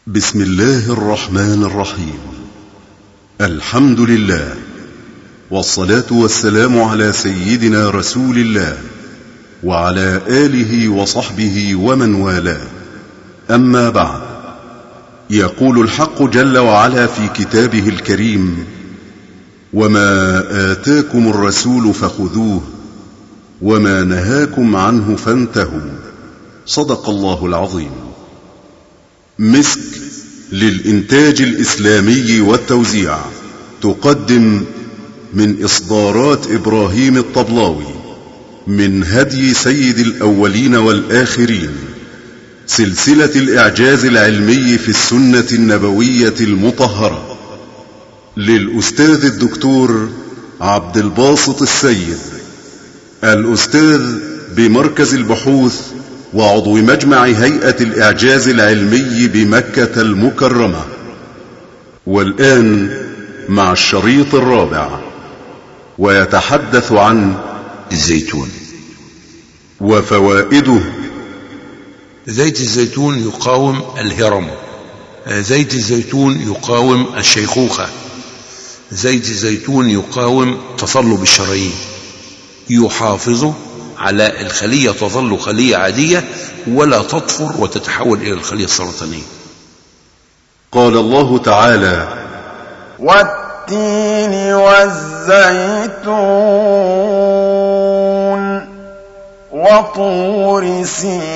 بسم الله الرحمن الرحيم الحمد لله والصلاه والسلام على سيدنا رسول الله وعلى اله وصحبه ومن والاه اما بعد يقول الحق جل وعلا في كتابه الكريم وما اتاكم الرسول فخذوه وما نهاكم عنه فانتهوا صدق الله العظيم مسك للإنتاج الإسلامي والتوزيع تقدم من إصدارات إبراهيم الطبلاوي من هدي سيد الأولين والآخرين سلسلة الإعجاز العلمي في السنة النبوية المطهرة للأستاذ الدكتور عبد الباسط السيد الأستاذ بمركز البحوث وعضو مجمع هيئة الإعجاز العلمي بمكة المكرمة والآن مع الشريط الرابع ويتحدث عن الزيتون وفوائده زيت الزيتون يقاوم الهرم زيت الزيتون يقاوم الشيخوخة زيت الزيتون يقاوم تصلب الشرايين يحافظ على الخلية تظل خلية عادية ولا تطفر وتتحول إلى الخلية السرطانية قال الله تعالى والتين والزيتون وطور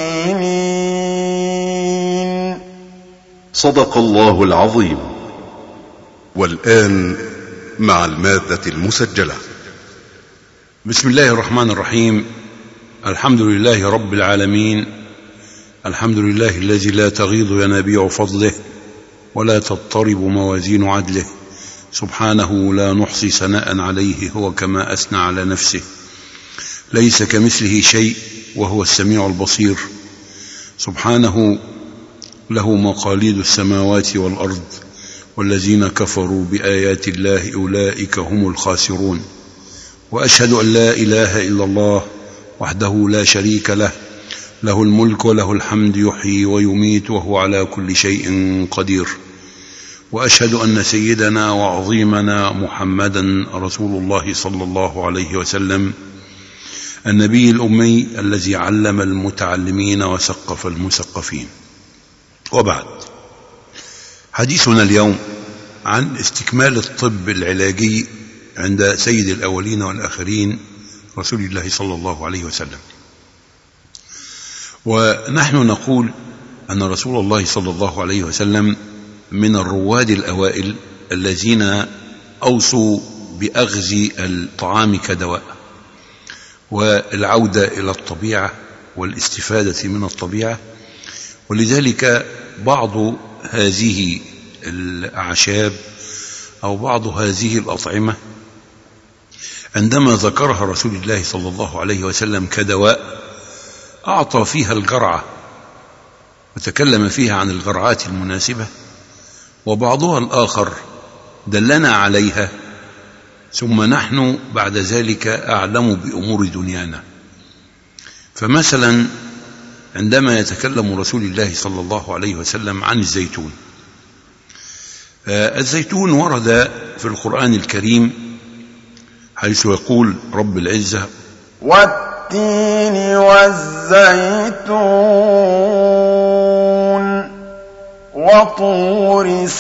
سينين صدق الله العظيم والآن مع المادة المسجلة بسم الله الرحمن الرحيم الحمد لله رب العالمين الحمد لله الذي لا تغيض ينابيع فضله ولا تضطرب موازين عدله سبحانه لا نحصي ثناء عليه هو كما اثنى على نفسه ليس كمثله شيء وهو السميع البصير سبحانه له مقاليد السماوات والارض والذين كفروا بايات الله اولئك هم الخاسرون واشهد ان لا اله الا الله وحده لا شريك له له الملك وله الحمد يحيي ويميت وهو على كل شيء قدير واشهد ان سيدنا وعظيمنا محمدا رسول الله صلى الله عليه وسلم النبي الامي الذي علم المتعلمين وثقف المثقفين وبعد حديثنا اليوم عن استكمال الطب العلاجي عند سيد الاولين والاخرين رسول الله صلى الله عليه وسلم ونحن نقول ان رسول الله صلى الله عليه وسلم من الرواد الاوائل الذين اوصوا باخذ الطعام كدواء والعوده الى الطبيعه والاستفاده من الطبيعه ولذلك بعض هذه الاعشاب او بعض هذه الاطعمه عندما ذكرها رسول الله صلى الله عليه وسلم كدواء اعطى فيها الجرعه وتكلم فيها عن الجرعات المناسبه وبعضها الاخر دلنا عليها ثم نحن بعد ذلك اعلم بامور دنيانا فمثلا عندما يتكلم رسول الله صلى الله عليه وسلم عن الزيتون الزيتون ورد في القران الكريم حيث يقول رب العزه والتين والزيتون وطور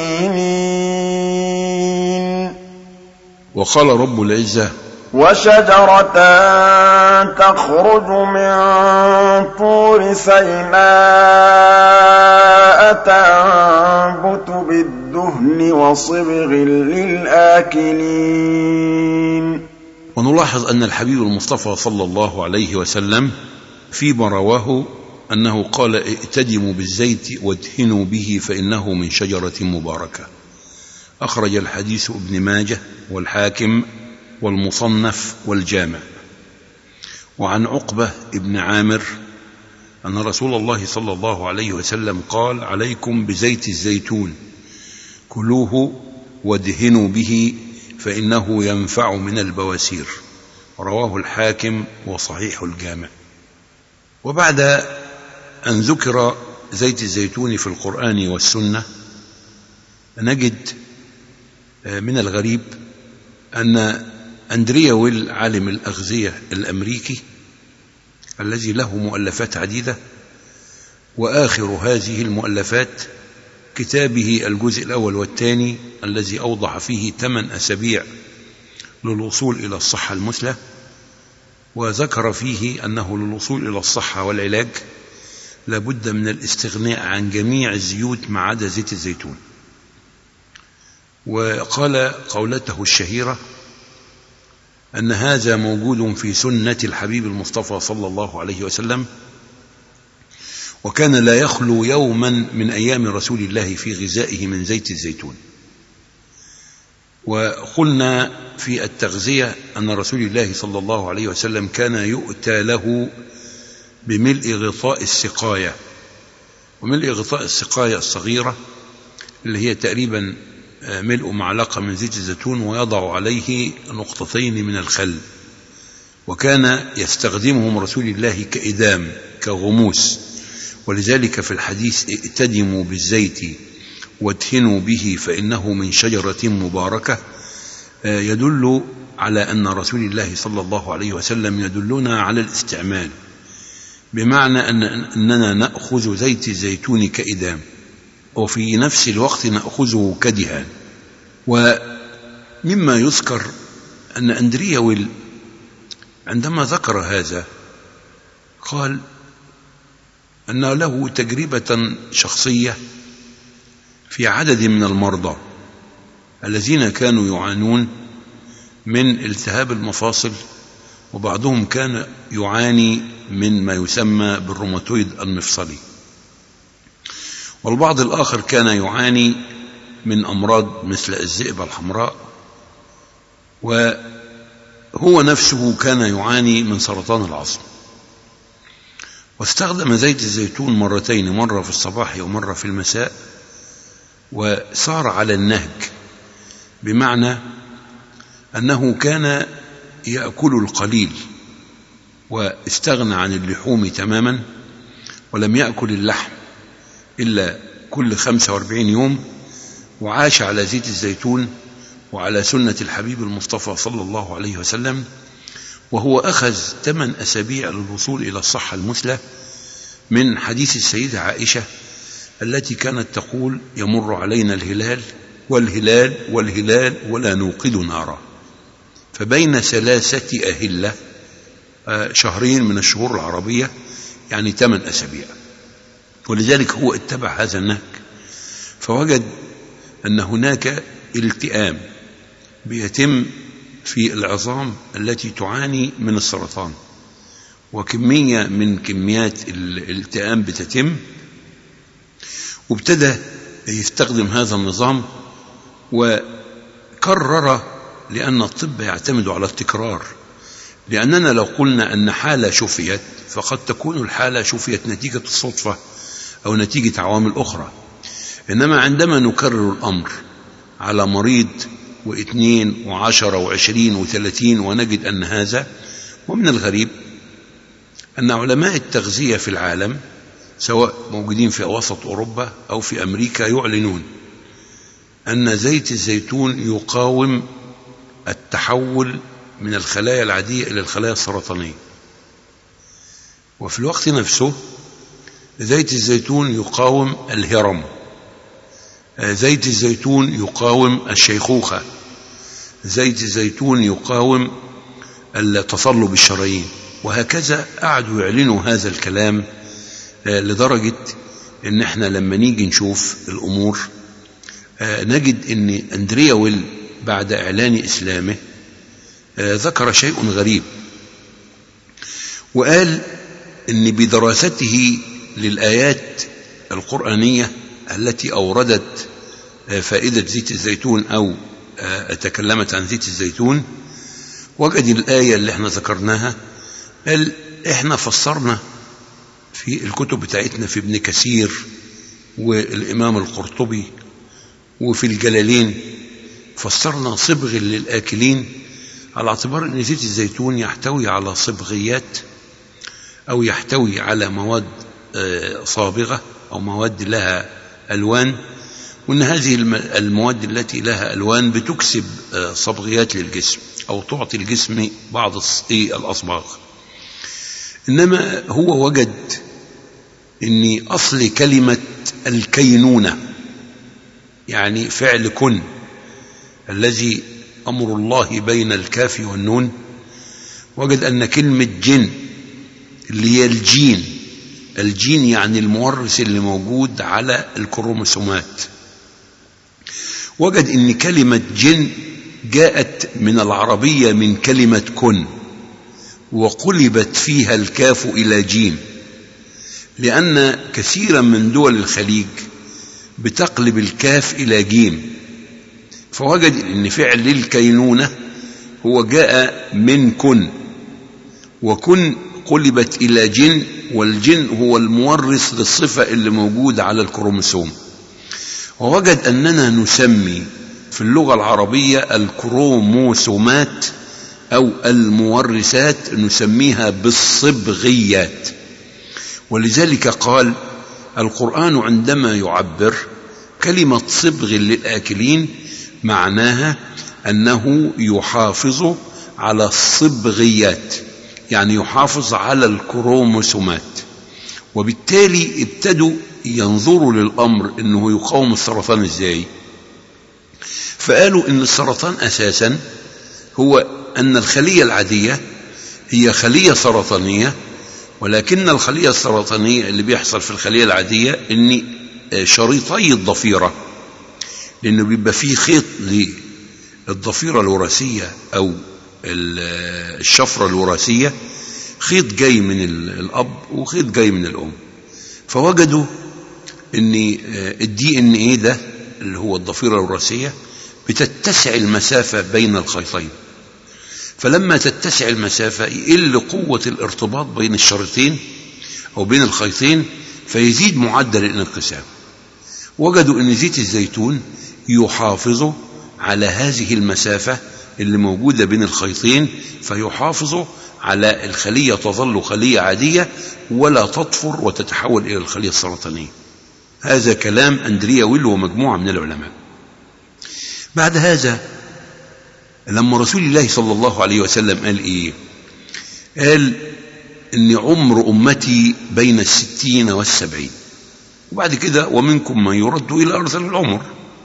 سينين وقال رب العزه وشجرة تخرج من طور سيناء تنبت بالدهن وصبغ للآكلين ونلاحظ أن الحبيب المصطفى صلى الله عليه وسلم فيما رواه أنه قال ائتدموا بالزيت وادهنوا به فإنه من شجرة مباركة أخرج الحديث ابن ماجه والحاكم والمصنف والجامع وعن عقبة ابن عامر أن رسول الله صلى الله عليه وسلم قال عليكم بزيت الزيتون كلوه وادهنوا به فإنه ينفع من البواسير رواه الحاكم وصحيح الجامع وبعد أن ذكر زيت الزيتون في القرآن والسنة نجد من الغريب أن أندريا ويل عالم الأغذية الأمريكي الذي له مؤلفات عديدة وآخر هذه المؤلفات كتابه الجزء الأول والثاني الذي أوضح فيه ثمان أسابيع للوصول إلى الصحة المثلى وذكر فيه أنه للوصول إلى الصحة والعلاج لابد من الاستغناء عن جميع الزيوت ما عدا زيت الزيتون وقال قولته الشهيرة أن هذا موجود في سنة الحبيب المصطفى صلى الله عليه وسلم وكان لا يخلو يوما من أيام رسول الله في غذائه من زيت الزيتون وقلنا في التغذية أن رسول الله صلى الله عليه وسلم كان يؤتى له بملء غطاء السقاية وملء غطاء السقاية الصغيرة اللي هي تقريبا ملء معلقة من زيت الزيتون ويضع عليه نقطتين من الخل وكان يستخدمهم رسول الله كإدام كغموس ولذلك في الحديث ائتدموا بالزيت وادهنوا به فإنه من شجرة مباركة يدل على أن رسول الله صلى الله عليه وسلم يدلنا على الاستعمال بمعنى أن أننا نأخذ زيت الزيتون كإدام وفي نفس الوقت نأخذه كدهان ومما يذكر أن أندريا ويل عندما ذكر هذا قال أن له تجربة شخصية في عدد من المرضى الذين كانوا يعانون من التهاب المفاصل وبعضهم كان يعاني من ما يسمى بالروماتويد المفصلي والبعض الآخر كان يعاني من أمراض مثل الذئبة الحمراء وهو نفسه كان يعاني من سرطان العظم واستخدم زيت الزيتون مرتين مرة في الصباح ومرة في المساء وسار على النهج بمعنى أنه كان يأكل القليل واستغنى عن اللحوم تماما ولم يأكل اللحم إلا كل 45 يوم وعاش على زيت الزيتون وعلى سنة الحبيب المصطفى صلى الله عليه وسلم وهو أخذ ثمان أسابيع للوصول إلى الصحة المثلى من حديث السيدة عائشة التي كانت تقول يمر علينا الهلال والهلال والهلال ولا نوقد نارا فبين ثلاثة أهلة شهرين من الشهور العربية يعني ثمان أسابيع ولذلك هو اتبع هذا النهج فوجد أن هناك التئام بيتم في العظام التي تعاني من السرطان وكمية من كميات الالتئام بتتم وابتدى يستخدم هذا النظام وكرر لأن الطب يعتمد على التكرار لأننا لو قلنا أن حالة شفيت فقد تكون الحالة شفيت نتيجة الصدفة أو نتيجة عوامل أخرى إنما عندما نكرر الأمر على مريض واثنين وعشرة وعشرين وثلاثين ونجد أن هذا ومن الغريب أن علماء التغذية في العالم سواء موجودين في وسط أوروبا أو في أمريكا يعلنون أن زيت الزيتون يقاوم التحول من الخلايا العادية إلى الخلايا السرطانية وفي الوقت نفسه زيت الزيتون يقاوم الهرم زيت الزيتون يقاوم الشيخوخة زيت الزيتون يقاوم التصلب الشرايين وهكذا قعدوا يعلنوا هذا الكلام لدرجة ان احنا لما نيجي نشوف الامور نجد ان اندريا ويل بعد اعلان اسلامه ذكر شيء غريب وقال ان بدراسته للايات القرانيه التي اوردت فائده زيت الزيتون او تكلمت عن زيت الزيتون وجد الايه اللي احنا ذكرناها قال احنا فسرنا في الكتب بتاعتنا في ابن كثير والامام القرطبي وفي الجلالين فسرنا صبغ للاكلين على اعتبار ان زيت الزيتون يحتوي على صبغيات او يحتوي على مواد صابغه أو مواد لها ألوان وأن هذه الم- المواد التي لها ألوان بتكسب آه، صبغيات للجسم أو تعطي الجسم بعض الص- إيه الأصباغ إنما هو وجد أن أصل كلمة الكينونة يعني فعل كن الذي أمر الله بين الكاف والنون وجد أن كلمة جن اللي هي الجين الجين يعني المورث اللي موجود على الكروموسومات وجد ان كلمة جن جاءت من العربية من كلمة كن وقلبت فيها الكاف إلى جيم لأن كثيرا من دول الخليج بتقلب الكاف إلى جيم فوجد ان فعل الكينونة هو جاء من كن وكن قلبت إلى جن والجن هو المورث للصفة اللي موجودة على الكروموسوم ووجد أننا نسمي في اللغة العربية الكروموسومات أو المورثات نسميها بالصبغيات ولذلك قال القرآن عندما يعبر كلمة صبغ للآكلين معناها أنه يحافظ على الصبغيات يعني يحافظ على الكروموسومات وبالتالي ابتدوا ينظروا للأمر أنه يقاوم السرطان إزاي فقالوا أن السرطان أساسا هو أن الخلية العادية هي خلية سرطانية ولكن الخلية السرطانية اللي بيحصل في الخلية العادية أن شريطي الضفيرة لأنه بيبقى فيه خيط للضفيرة الوراثية أو الشفرة الوراثية خيط جاي من الأب وخيط جاي من الأم فوجدوا ان الدي ان ايه ده اللي هو الضفيرة الوراثية بتتسع المسافة بين الخيطين فلما تتسع المسافة يقل قوة الارتباط بين الشريطين أو بين الخيطين فيزيد معدل الانقسام وجدوا أن زيت الزيتون يحافظ على هذه المسافة اللي موجودة بين الخيطين فيحافظ على الخلية تظل خلية عادية ولا تطفر وتتحول إلى الخلية السرطانية هذا كلام أندريا ويل ومجموعة من العلماء بعد هذا لما رسول الله صلى الله عليه وسلم قال إيه قال إن عمر أمتي بين الستين والسبعين وبعد كده ومنكم من يرد إلى أرذل العمر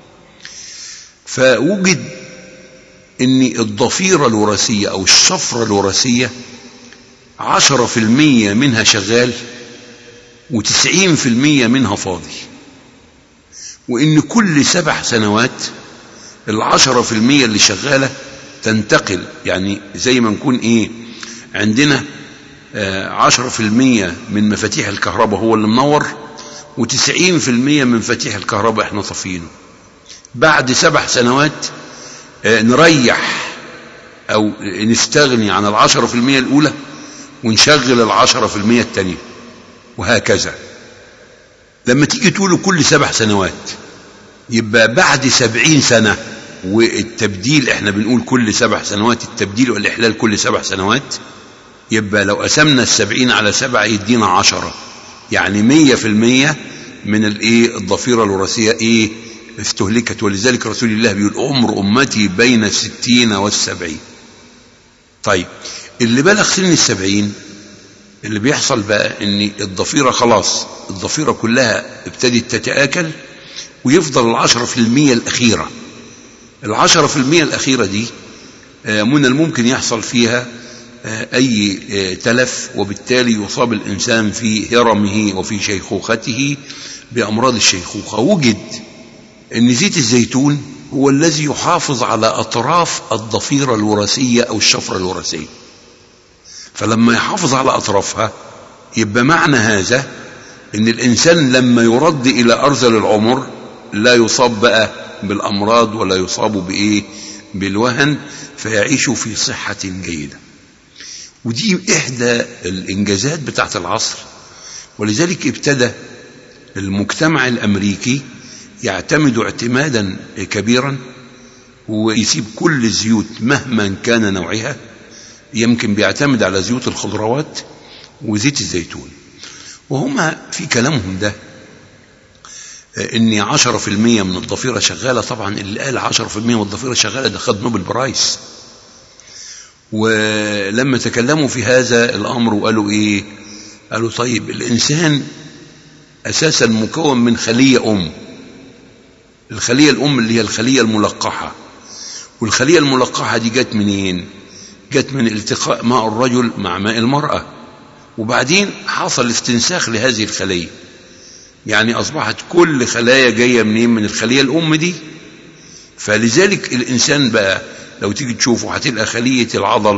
فوجد ان الضفيرة الوراثية او الشفرة الوراثية عشرة في المية منها شغال وتسعين في المية منها فاضي وان كل سبع سنوات العشرة في المية اللي شغالة تنتقل يعني زي ما نكون ايه عندنا عشرة في المية من مفاتيح الكهرباء هو اللي منور وتسعين في المية من مفاتيح الكهرباء احنا طفينه بعد سبع سنوات نريح او نستغني عن العشرة في المية الاولى ونشغل العشرة في المية التانية وهكذا لما تيجي تقولوا كل سبع سنوات يبقى بعد سبعين سنة والتبديل احنا بنقول كل سبع سنوات التبديل والإحلال كل سبع سنوات يبقى لو قسمنا السبعين على سبعة يدينا عشرة يعني مية في المية من الايه الضفيرة الوراثية ايه استهلكت ولذلك رسول الله بيقول عمر أمتي بين الستين والسبعين طيب اللي بلغ سن السبعين اللي بيحصل بقى ان الضفيرة خلاص الضفيرة كلها ابتدت تتآكل ويفضل العشرة في المية الأخيرة العشرة في المية الأخيرة دي من الممكن يحصل فيها أي تلف وبالتالي يصاب الإنسان في هرمه وفي شيخوخته بأمراض الشيخوخة وجد ان زيت الزيتون هو الذي يحافظ على اطراف الضفيره الوراثيه او الشفره الوراثيه فلما يحافظ على اطرافها يبقى معنى هذا ان الانسان لما يرد الى ارذل العمر لا يصاب بقى بالامراض ولا يصاب بايه بالوهن فيعيش في صحه جيده ودي احدى الانجازات بتاعت العصر ولذلك ابتدى المجتمع الامريكي يعتمد اعتمادا كبيرا ويسيب كل الزيوت مهما كان نوعها يمكن بيعتمد على زيوت الخضروات وزيت الزيتون وهما في كلامهم ده ان 10% من الضفيره شغاله طبعا اللي قال 10% من الضفيره شغاله ده خد نوبل برايس ولما تكلموا في هذا الامر وقالوا ايه قالوا طيب الانسان اساسا مكون من خليه ام الخليه الام اللي هي الخليه الملقحه والخليه الملقحه دي جت منين جت من التقاء ماء الرجل مع ماء المراه وبعدين حصل استنساخ لهذه الخليه يعني أصبحت كل خلايا جاية منين من الخلية الأم دي فلذلك الإنسان بقى لو تيجي تشوفه هتلقى خلية العضل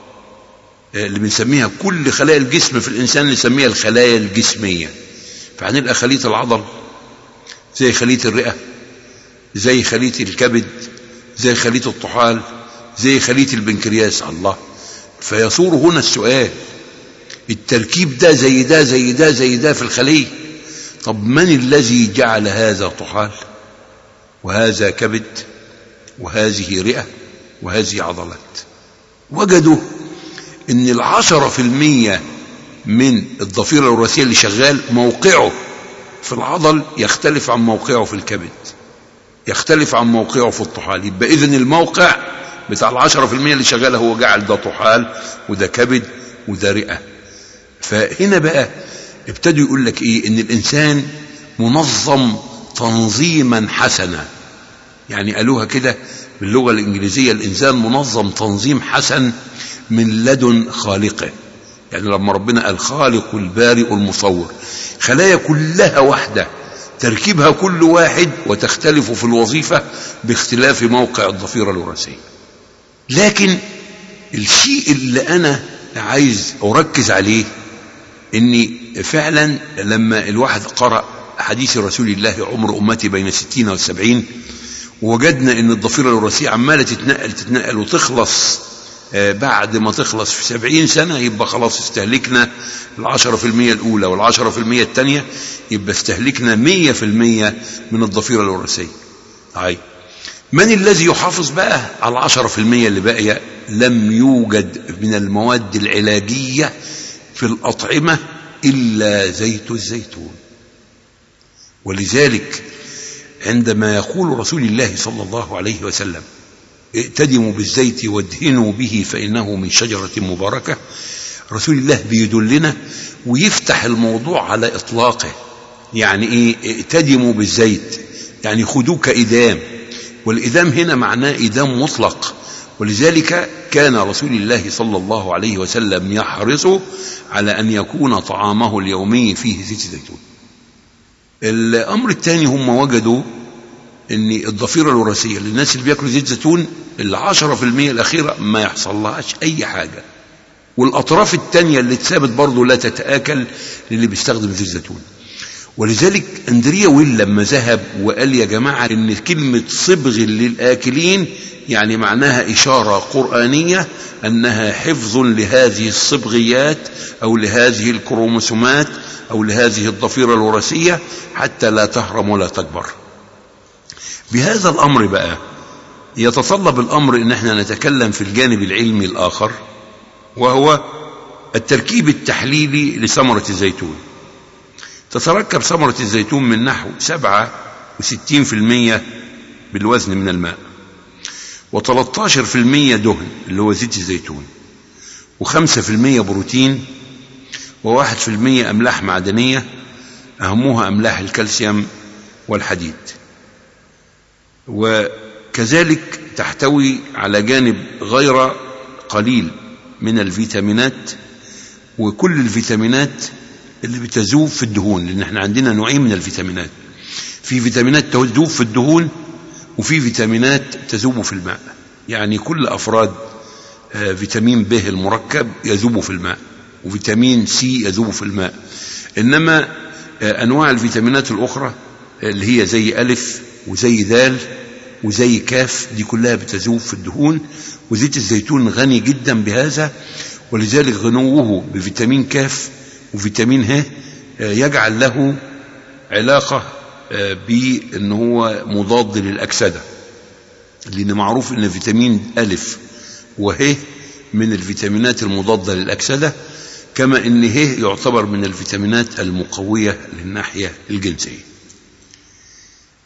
اللي بنسميها كل خلايا الجسم في الإنسان نسميها الخلايا الجسمية فهنلقى خلية العضل زي خلية الرئة زي خلية الكبد زي خلية الطحال زي خلية البنكرياس الله فيصور هنا السؤال التركيب ده زي ده زي ده زي ده في الخليه طب من الذي جعل هذا طحال وهذا كبد وهذه رئة وهذه عضلات وجدوا ان العشرة في المية من الضفيرة الوراثية اللي شغال موقعه في العضل يختلف عن موقعه في الكبد يختلف عن موقعه في الطحال يبقى اذن الموقع بتاع العشرة في المية اللي شغالة هو جعل ده طحال وده كبد وده رئة فهنا بقى ابتدوا يقول لك ايه ان الانسان منظم تنظيما حسنا يعني قالوها كده باللغه الانجليزيه الانسان منظم تنظيم حسن من لدن خالقه يعني لما ربنا قال خالق البارئ المصور خلايا كلها واحده تركيبها كل واحد وتختلف في الوظيفه باختلاف موقع الضفيره الوراثيه لكن الشيء اللي انا عايز اركز عليه اني فعلا لما الواحد قرأ حديث رسول الله عمر أمتي بين الستين والسبعين وجدنا ان الضفيرة الوراثية عمالة تتنقل تتنقل وتخلص بعد ما تخلص في سبعين سنة يبقى خلاص استهلكنا العشرة في المية الأولى والعشرة في المية الثانية يبقى استهلكنا مية في المية من الضفيرة الوراثية طيب من الذي يحافظ بقى على العشرة في المية اللي باقية لم يوجد من المواد العلاجية في الأطعمة إلا زيت الزيتون ولذلك عندما يقول رسول الله صلى الله عليه وسلم ائتدموا بالزيت وادهنوا به فإنه من شجرة مباركة رسول الله بيدلنا ويفتح الموضوع على إطلاقه يعني إيه ائتدموا بالزيت يعني خذوه كإدام والإدام هنا معناه إدام مطلق ولذلك كان رسول الله صلى الله عليه وسلم يحرص على أن يكون طعامه اليومي فيه زيت زيتون الأمر الثاني هم وجدوا أن الضفيرة الوراثية للناس اللي بياكلوا زيت زيتون العشرة في المية الأخيرة ما يحصل لهاش أي حاجة والأطراف الثانية اللي اتثابت برضه لا تتآكل للي بيستخدم زيت زيتون ولذلك أندريا ويل لما ذهب وقال يا جماعة إن كلمة صبغ للآكلين يعني معناها إشارة قرآنية أنها حفظ لهذه الصبغيات أو لهذه الكروموسومات أو لهذه الضفيرة الوراثية حتى لا تهرم ولا تكبر بهذا الأمر بقى يتطلب الأمر أن احنا نتكلم في الجانب العلمي الآخر وهو التركيب التحليلي لثمرة الزيتون تتركب ثمرة الزيتون من نحو سبعة وستين في المية بالوزن من الماء وتلتاشر في المية دهن اللي هو زيت الزيتون وخمسة في المية بروتين وواحد في المية أملاح معدنية أهمها أملاح الكالسيوم والحديد وكذلك تحتوي على جانب غير قليل من الفيتامينات وكل الفيتامينات اللي بتذوب في الدهون لان احنا عندنا نوعين من الفيتامينات في فيتامينات تذوب في الدهون وفي فيتامينات تذوب في الماء يعني كل افراد فيتامين ب المركب يذوب في الماء وفيتامين سي يذوب في الماء انما انواع الفيتامينات الاخرى اللي هي زي الف وزي دال وزي كاف دي كلها بتذوب في الدهون وزيت الزيتون غني جدا بهذا ولذلك غنوه بفيتامين كاف وفيتامين ه يجعل له علاقة بأن هو مضاد للأكسدة لأن معروف أن فيتامين ألف وه من الفيتامينات المضادة للأكسدة كما أن ه يعتبر من الفيتامينات المقوية للناحية الجنسية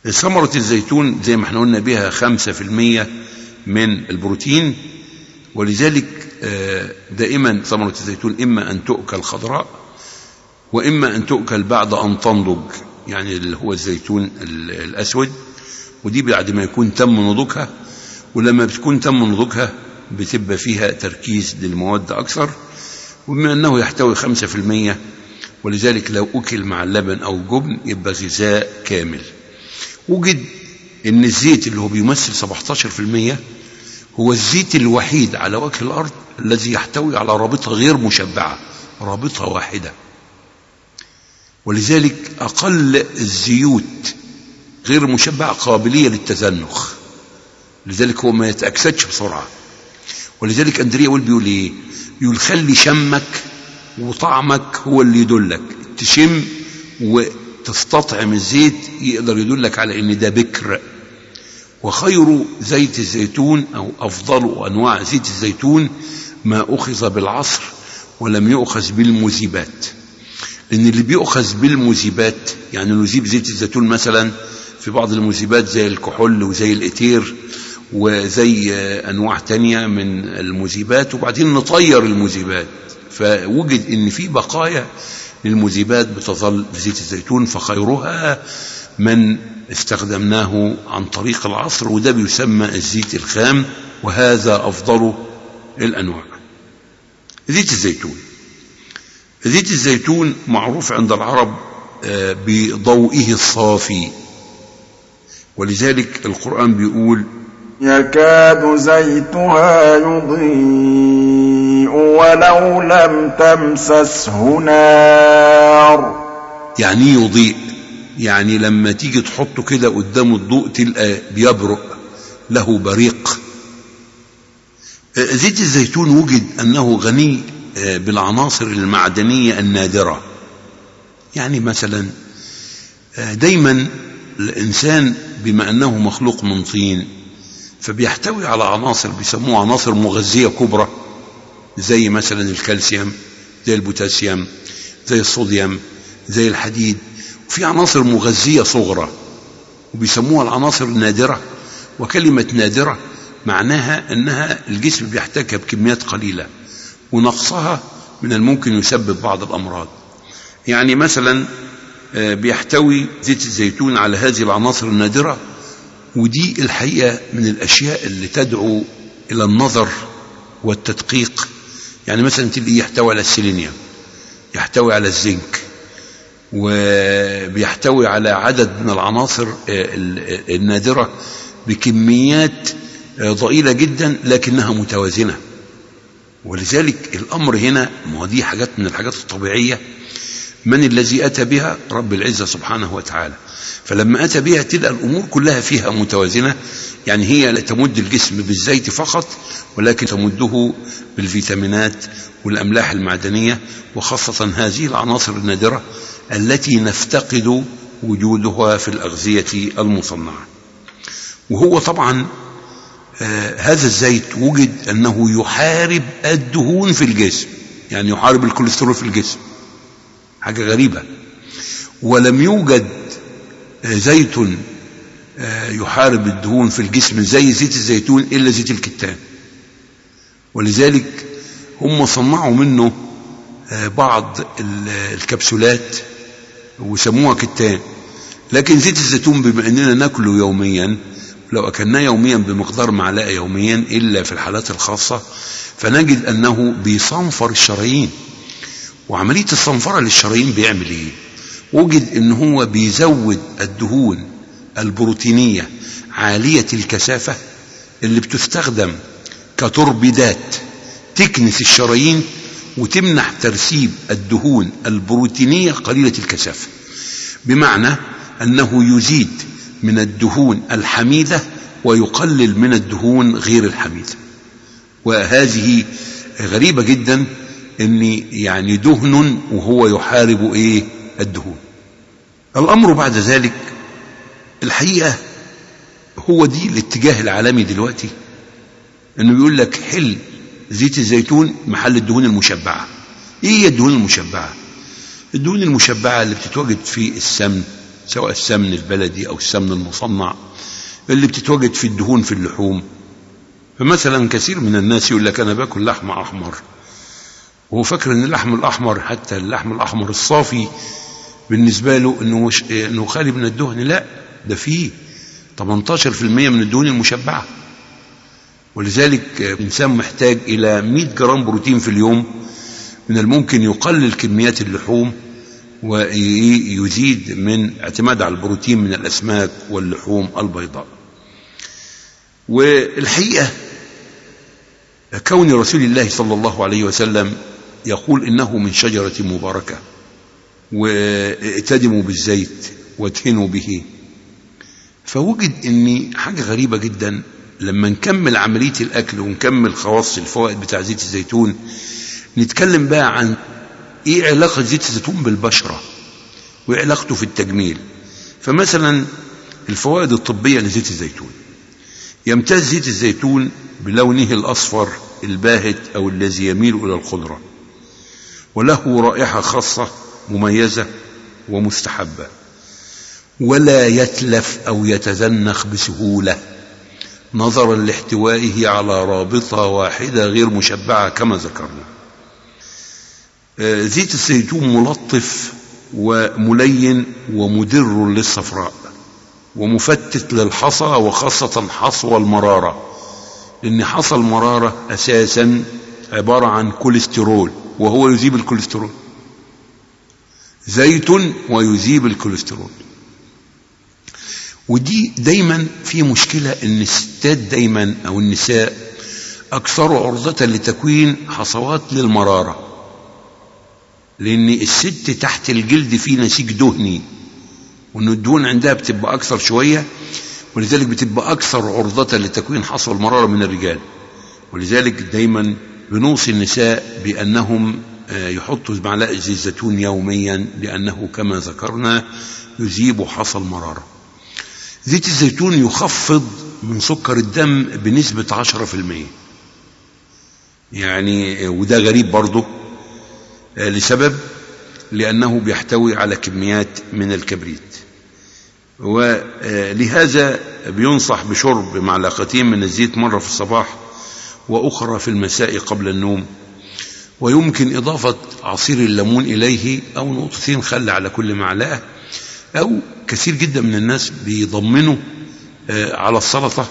ثمرة الزيتون زي ما احنا قلنا بها خمسة في المية من البروتين ولذلك آه، دائما ثمرة الزيتون إما أن تؤكل خضراء وإما أن تؤكل بعد أن تنضج يعني اللي هو الزيتون ال- الأسود ودي بعد ما يكون تم نضوجها ولما بتكون تم نضوجها بتبقى فيها تركيز للمواد أكثر وبما أنه يحتوي خمسة في المية ولذلك لو أكل مع اللبن أو الجبن يبقى غذاء كامل وجد ان الزيت اللي هو بيمثل 17% هو الزيت الوحيد على وجه الارض الذي يحتوي على رابطه غير مشبعه رابطه واحده ولذلك اقل الزيوت غير مشبعه قابليه للتزنخ لذلك هو ما يتاكسدش بسرعه ولذلك اندريا ويل بيقول ايه بيقول خلي شمك وطعمك هو اللي يدلك تشم وتستطعم الزيت يقدر يدلك على ان ده بكر وخير زيت الزيتون او افضل انواع زيت الزيتون ما اخذ بالعصر ولم يؤخذ بالمذيبات لان اللي بيؤخذ بالمذيبات يعني نذيب زيت الزيتون مثلا في بعض المذيبات زي الكحول وزي الاتير وزي آه، انواع تانية من المذيبات وبعدين نطير المذيبات فوجد ان في بقايا للمذيبات بتظل في زيت الزيتون فخيرها من استخدمناه عن طريق العصر وده بيسمى الزيت الخام وهذا افضل الانواع زيت الزيتون زيت الزيتون معروف عند العرب آه، بضوئه الصافي ولذلك القرآن بيقول يكاد زيتها يضيء ولو لم تمسسه نار يعني إيه يضيء يعني لما تيجي تحطه كده قدام الضوء تلقى بيبرق له بريق آه، زيت الزيتون وجد أنه غني آه، بالعناصر المعدنية النادرة يعني مثلا آه، دايما الإنسان بما أنه مخلوق من طين فبيحتوي على عناصر بيسموها عناصر مغذية كبرى زي مثلا الكالسيوم زي البوتاسيوم زي الصوديوم زي الحديد وفي عناصر مغذية صغرى وبيسموها العناصر النادرة وكلمة نادرة معناها أنها الجسم بيحتاجها بكميات قليلة ونقصها من الممكن يسبب بعض الأمراض يعني مثلا آه، بيحتوي زيت الزيتون على هذه العناصر النادرة ودي الحقيقة من الأشياء اللي تدعو إلى النظر والتدقيق يعني مثلا تلاقيه يحتوي على السيلينيوم يحتوي على الزنك وبيحتوي على عدد من العناصر آه، ال- النادرة بكميات آه، ضئيلة جدا لكنها متوازنة ولذلك الأمر هنا ما هو دي حاجات من الحاجات الطبيعية من الذي أتى بها رب العزة سبحانه وتعالى فلما أتى بها تلقى الأمور كلها فيها متوازنة يعني هي لا تمد الجسم بالزيت فقط ولكن تمده بالفيتامينات والأملاح المعدنية وخاصة هذه العناصر النادرة التي نفتقد وجودها في الأغذية المصنعة وهو طبعا آه هذا الزيت وجد أنه يحارب الدهون في الجسم يعني يحارب الكوليسترول في الجسم حاجة غريبة ولم يوجد آه، زيت آه، يحارب الدهون في الجسم زي زيت الزيتون إلا زيت الكتان ولذلك هم صنعوا منه آه، بعض ال- الكبسولات وسموها كتان لكن زيت الزيتون بما اننا ناكله يوميا لو اكلناه يوميا بمقدار معلقه يوميا الا في الحالات الخاصه فنجد انه بيصنفر الشرايين وعمليه الصنفره للشرايين بيعمل ايه وجد ان هو بيزود الدهون البروتينيه عاليه الكثافه اللي بتستخدم كتربيدات تكنس الشرايين وتمنع ترسيب الدهون البروتينيه قليله الكثافه بمعنى انه يزيد من الدهون الحميده ويقلل من الدهون غير الحميده وهذه غريبه جدا ان يعني دهن وهو يحارب ايه الدهون الامر بعد ذلك الحقيقه هو دي الاتجاه العالمي دلوقتي انه بيقول لك حل زيت الزيتون محل الدهون المشبعه ايه هي الدهون المشبعه الدهون المشبعه اللي بتتواجد في السمن سواء السمن البلدي أو السمن المصنع اللي بتتوجد في الدهون في اللحوم فمثلا كثير من الناس يقول لك أنا باكل لحم أحمر وهو فاكر ان اللحم الاحمر حتى اللحم الاحمر الصافي بالنسبه له انه مش انه خالي من الدهن لا ده فيه 18% من الدهون المشبعه ولذلك الانسان محتاج الى 100 جرام بروتين في اليوم من الممكن يقلل كميات اللحوم ويزيد من اعتماد على البروتين من الاسماك واللحوم البيضاء والحقيقه كون رسول الله صلى الله عليه وسلم يقول انه من شجره مباركه وائتدموا بالزيت وادهنوا به فوجد ان حاجه غريبه جدا لما نكمل عمليه الاكل ونكمل خواص الفوائد بتاع زيت الزيتون نتكلم بقى عن ايه علاقه زيت الزيتون بالبشره وايه علاقته في التجميل فمثلا الفوائد الطبيه لزيت الزيتون يمتاز زيت الزيتون بلونه الاصفر الباهت او الذي يميل الى الخضره وله رائحه خاصه مميزه ومستحبه ولا يتلف او يتزنخ بسهوله نظرا لاحتوائه على رابطه واحده غير مشبعه كما ذكرنا زيت الزيتون ملطف وملين ومدر للصفراء ومفتت للحصى وخاصة حصوى المرارة لأن حصى المرارة أساسا عبارة عن كوليسترول وهو يذيب الكوليسترول زيت ويذيب الكوليسترول ودي دايما في مشكلة ان الستات دايما او النساء اكثر عرضة لتكوين حصوات للمرارة لان الست تحت الجلد في نسيج دهني وان الدهون عندها بتبقى اكثر شوية ولذلك بتبقى اكثر عرضة لتكوين حصوة المرارة من الرجال ولذلك دايما بنوصي النساء بانهم يحطوا معلقة زيت زيتون يوميا لانه كما ذكرنا يذيب حصى المراره زيت الزيتون يخفض من سكر الدم بنسبة عشرة في المية يعني وده غريب برضه لسبب لأنه بيحتوي على كميات من الكبريت ولهذا بينصح بشرب معلقتين من الزيت مرة في الصباح وأخرى في المساء قبل النوم ويمكن إضافة عصير الليمون إليه أو نقطتين خل على كل معلقة أو كثير جدا من الناس بيضمنوا على السلطة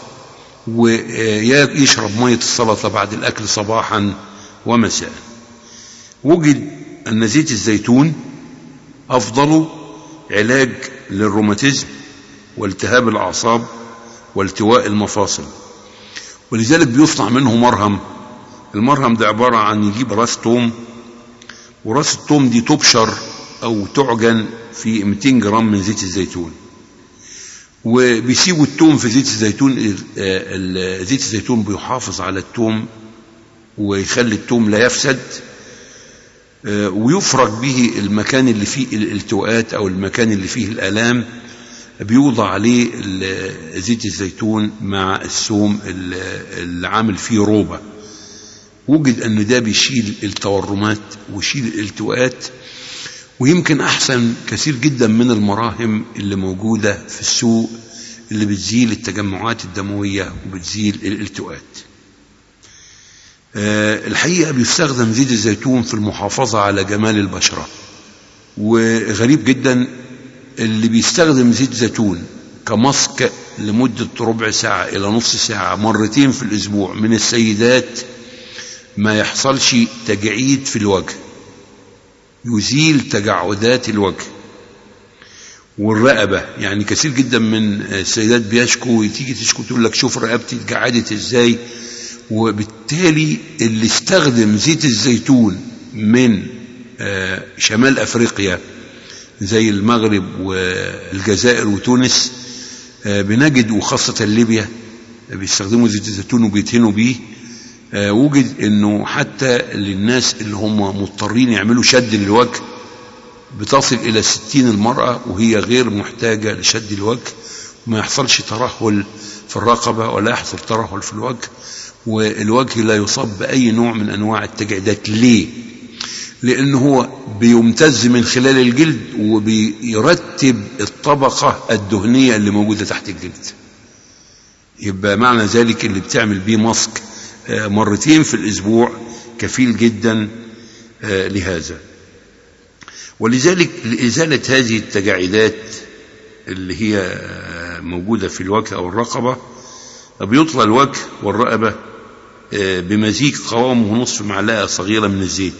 ويشرب مية السلطة بعد الأكل صباحا ومساء وجد أن زيت الزيتون أفضل علاج للروماتيزم والتهاب الأعصاب والتواء المفاصل ولذلك بيصنع منه مرهم المرهم ده عبارة عن يجيب راس توم وراس التوم دي تبشر أو تعجن في 200 جرام من زيت الزيتون وبيسيبوا التوم في زيت الزيتون زيت الزيتون بيحافظ على التوم ويخلي التوم لا يفسد ويفرج به المكان اللي فيه الالتواءات او المكان اللي فيه الالام بيوضع عليه زيت الزيتون مع الثوم اللي عامل فيه روبه وجد ان ده بيشيل التورمات ويشيل الالتواءات ويمكن احسن كثير جدا من المراهم اللي موجوده في السوق اللي بتزيل التجمعات الدمويه وبتزيل الالتواءات أه الحقيقه بيستخدم زيت الزيتون في المحافظه على جمال البشره وغريب جدا اللي بيستخدم زيت زيتون كماسك لمده ربع ساعه الى نص ساعه مرتين في الاسبوع من السيدات ما يحصلش تجاعيد في الوجه يزيل تجعدات الوجه والرقبة يعني كثير جدا من السيدات بيشكوا تيجي تشكو تقول لك شوف رقبتي اتجعدت ازاي وبالتالي اللي استخدم زيت الزيتون من شمال افريقيا زي المغرب والجزائر وتونس بنجد وخاصة ليبيا بيستخدموا زيت الزيتون وبيدهنوا بيه وجد انه حتى للناس اللي هم مضطرين يعملوا شد للوجه بتصل الى ستين المرأة وهي غير محتاجة لشد الوجه وما يحصلش ترهل في الرقبة ولا يحصل ترهل في الوجه والوجه لا يصاب بأي نوع من أنواع التجاعيدات ليه؟ لأنه هو بيمتز من خلال الجلد وبيرتب الطبقة الدهنية اللي موجودة تحت الجلد يبقى معنى ذلك اللي بتعمل بيه ماسك مرتين في الأسبوع كفيل جدا لهذا ولذلك لإزالة هذه التجاعيدات اللي هي موجودة في الوجه أو الرقبة بيطلى الوجه والرقبة بمزيج قوامه نصف معلقة صغيرة من الزيت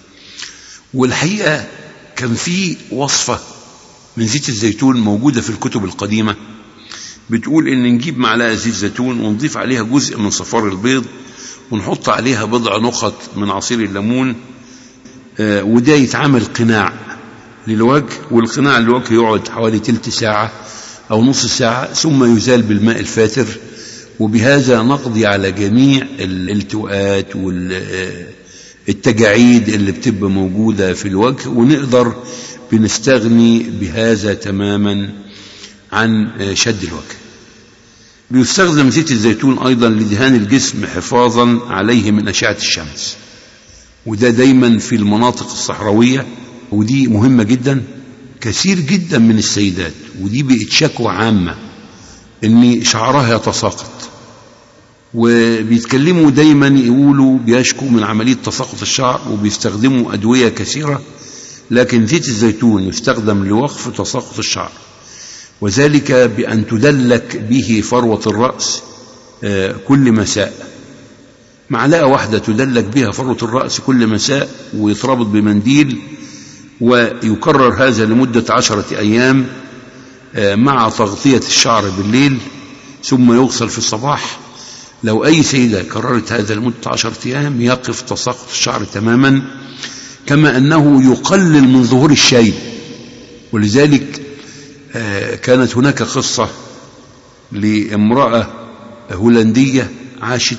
والحقيقة كان في وصفة من زيت الزيتون موجودة في الكتب القديمة بتقول ان نجيب معلقة زيت زيتون ونضيف عليها جزء من صفار البيض ونحط عليها بضع نخط من عصير الليمون آه وده يتعمل قناع للوجه والقناع للوجه يقعد حوالي تلت ساعة أو نص ساعة ثم يزال بالماء الفاتر وبهذا نقضي على جميع الالتواءات والتجاعيد اللي بتبقى موجودة في الوجه ونقدر بنستغني بهذا تماما عن شد الوجه بيستخدم زيت الزيتون أيضا لدهان الجسم حفاظا عليه من أشعة الشمس وده دايما في المناطق الصحراوية ودي مهمة جدا كثير جدا من السيدات ودي بقت شكوى عامة ان شعرها يتساقط وبيتكلموا دايما يقولوا بيشكوا من عملية تساقط الشعر وبيستخدموا أدوية كثيرة لكن زيت الزيتون يستخدم لوقف تساقط الشعر وذلك بأن تدلك به فروة الرأس كل مساء معلقة واحدة تدلك بها فروة الرأس كل مساء ويتربط بمنديل ويكرر هذا لمدة عشرة أيام مع تغطية الشعر بالليل ثم يغسل في الصباح لو أي سيدة كررت هذا لمدة عشرة أيام يقف تساقط الشعر تماما كما أنه يقلل من ظهور الشيب ولذلك كانت هناك قصة لامرأة هولندية عاشت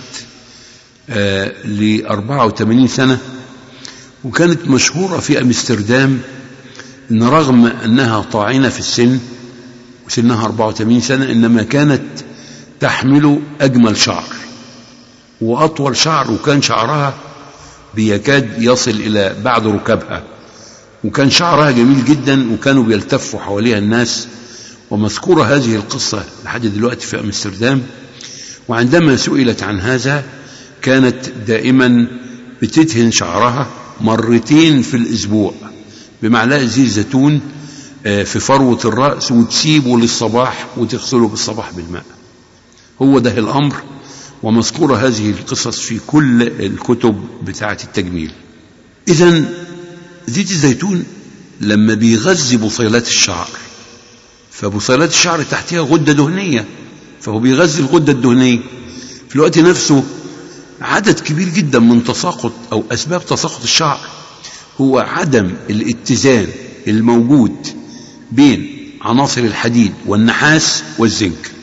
ل 84 سنة وكانت مشهورة في أمستردام أن رغم أنها طاعنة في السن وسنها 84 سنة إنما كانت تحمل أجمل شعر وأطول شعر وكان شعرها بيكاد يصل إلى بعد ركبها وكان شعرها جميل جدا وكانوا بيلتفوا حواليها الناس ومذكورة هذه القصة لحد دلوقتي في أمستردام وعندما سئلت عن هذا كانت دائما بتدهن شعرها مرتين في الأسبوع بمعلقة زيت زيتون في فروة الرأس وتسيبه للصباح وتغسله بالصباح بالماء هو ده الأمر ومذكورة هذه القصص في كل الكتب بتاعة التجميل إذا زيت الزيتون لما بيغذي بصيلات الشعر فبصيلات الشعر تحتها غدة دهنية فهو بيغذي الغدة الدهنية في الوقت نفسه عدد كبير جدا من تساقط أو أسباب تساقط الشعر هو عدم الاتزان الموجود بين عناصر الحديد والنحاس والزنك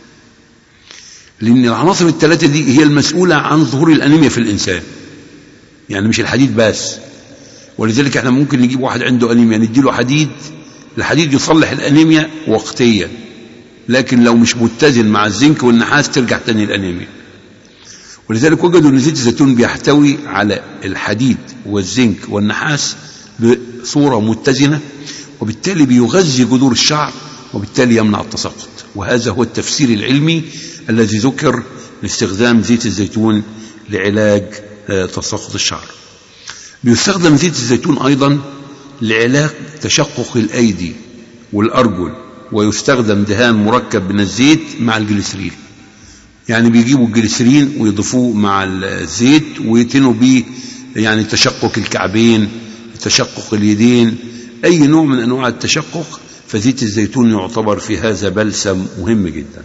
لأن العناصر الثلاثة دي هي المسؤولة عن ظهور الأنيميا في الإنسان يعني مش الحديد بس ولذلك احنا ممكن نجيب واحد عنده أنيميا نديله حديد الحديد يصلح الأنيميا وقتيا لكن لو مش متزن مع الزنك والنحاس ترجع تاني الأنيميا ولذلك وجدوا ان زيت الزيتون بيحتوي على الحديد والزنك والنحاس بصورة متزنة وبالتالي بيغذي جذور الشعر وبالتالي يمنع التساقط وهذا هو التفسير العلمي الذي ذكر لاستخدام زيت الزيتون لعلاج تساقط الشعر بيستخدم زيت الزيتون أيضا لعلاج تشقق الأيدي والأرجل ويستخدم دهان مركب من الزيت مع الجليسرين يعني بيجيبوا الجليسرين ويضيفوه مع الزيت ويتنوا بيه يعني تشقق الكعبين تشقق اليدين أي نوع من أنواع التشقق فزيت الزيتون يعتبر في هذا بلسم مهم جدا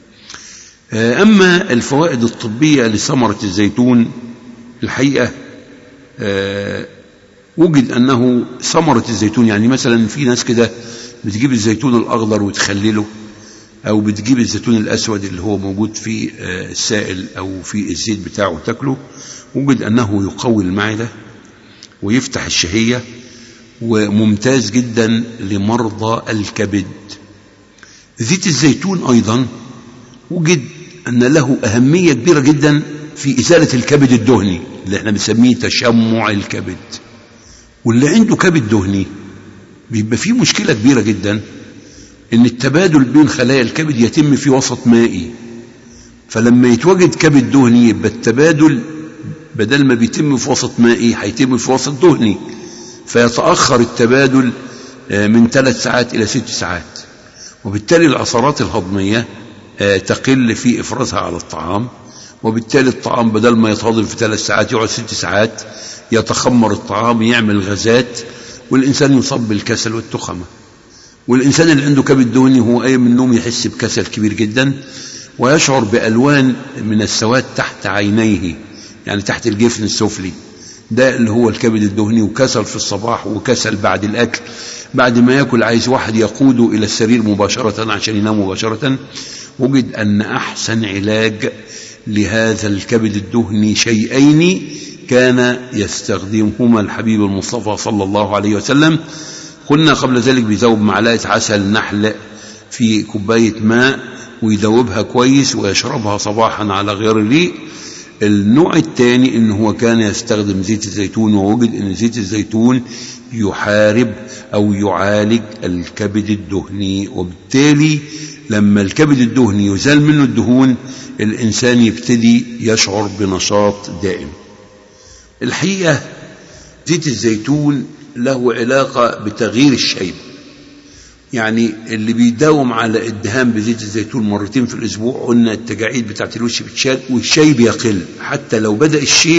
أما الفوائد الطبية لثمرة الزيتون الحقيقة وجد أنه ثمرة الزيتون يعني مثلا في ناس كده بتجيب الزيتون الأخضر وتخلله أو بتجيب الزيتون الأسود اللي هو موجود في السائل أو في الزيت بتاعه وتاكله وجد أنه يقوي المعدة ويفتح الشهية وممتاز جدا لمرضى الكبد زيت الزيتون أيضا وجد أن له أهمية كبيرة جدا في إزالة الكبد الدهني اللي احنا بنسميه تشمع الكبد واللي عنده كبد دهني بيبقى فيه مشكلة كبيرة جدا ان التبادل بين خلايا الكبد يتم في وسط مائي فلما يتوجد كبد دهني يبقى التبادل بدل ما بيتم في وسط مائي هيتم في وسط دهني فيتأخر التبادل من ثلاث ساعات إلى ست ساعات وبالتالي العصارات الهضمية تقل في إفرازها على الطعام وبالتالي الطعام بدل ما يتهضم في ثلاث ساعات يقعد ست ساعات يتخمر الطعام يعمل غازات والإنسان يصاب بالكسل والتخمة والإنسان اللي عنده كبد دهني هو قايم من النوم يحس بكسل كبير جدا ويشعر بألوان من السواد تحت عينيه يعني تحت الجفن السفلي ده اللي هو الكبد الدهني وكسل في الصباح وكسل بعد الأكل بعد ما يأكل عايز واحد يقوده إلى السرير مباشرة عشان ينام مباشرة وجد أن أحسن علاج لهذا الكبد الدهني شيئين كان يستخدمهما الحبيب المصطفى صلى الله عليه وسلم قلنا قبل ذلك بيذوب معلقة عسل نحل في كوباية ماء ويذوبها كويس ويشربها صباحا على غير الريق النوع الثاني ان هو كان يستخدم زيت الزيتون ووجد ان زيت الزيتون يحارب او يعالج الكبد الدهني وبالتالي لما الكبد الدهني يزال منه الدهون الانسان يبتدي يشعر بنشاط دائم الحقيقه زيت الزيتون له علاقه بتغيير الشيب يعني اللي بيداوم على الدهان بزيت الزيتون مرتين في الاسبوع قلنا التجاعيد بتاعت الوش بتشال والشيب يقل حتى لو بدا الشيب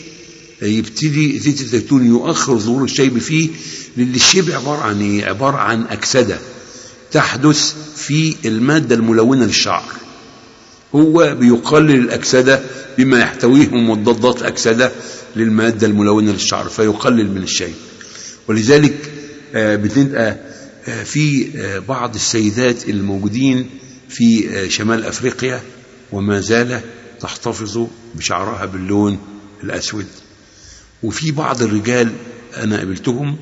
يبتدي زيت الزيتون يؤخر ظهور الشيب فيه لان الشيب عباره عن ايه؟ عباره عن اكسده تحدث في الماده الملونه للشعر هو بيقلل الاكسده بما يحتويه من مضادات اكسده للماده الملونه للشعر فيقلل من الشيب ولذلك بتبقى في بعض السيدات الموجودين في شمال افريقيا وما زال تحتفظ بشعرها باللون الاسود وفي بعض الرجال انا قابلتهم